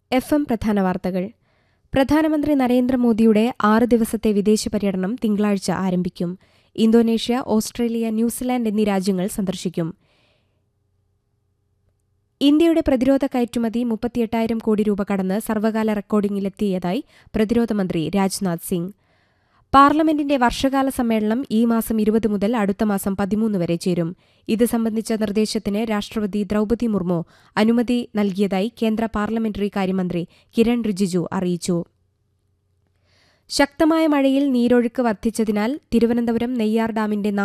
F M പ്രധാന വാർത്തകൾ പ്രധാനമന്ത്രി നരേന്ദ്രമോദിയുടെ ആറ് ദിവസത്തെ വിദേശ പര്യടനം തിങ്കളാഴ്ച ആരംഭിക്കും ഇന്തോനേഷ്യ ഓസ്ട്രേലിയ ന്യൂസിലാൻഡ് എന്നീ രാജ്യങ്ങൾ സന്ദർശിക്കും ഇന്ത്യയുടെ പ്രതിരോധ കയറ്റുമതി മുപ്പത്തിയെട്ടായിരം കോടി രൂപ കടന്ന് സർവകാല റെക്കോർഡിംഗിലെത്തിയതായി പ്രതിരോധ മന്ത്രി രാജ്നാഥ് സിംഗ് പാർലമെന്റിന്റെ വർഷകാല സമ്മേളനം ഈ മാസം ഇരുപത് മുതൽ അടുത്ത മാസം പതിമൂന്ന് വരെ ചേരും ഇത് സംബന്ധിച്ച നിർദ്ദേശത്തിന് രാഷ്ട്രപതി ദ്രൌപതി മുർമു അനുമതി നൽകിയതായി കേന്ദ്ര പാർലമെന്ററി കാര്യമന്ത്രി കിരൺ റിജിജു അറിയിച്ചു ശക്തമായ മഴയിൽ നീരൊഴുക്ക് വർദ്ധിച്ചതിനാൽ തിരുവനന്തപുരം നെയ്യാർ ഡാമിന്റെ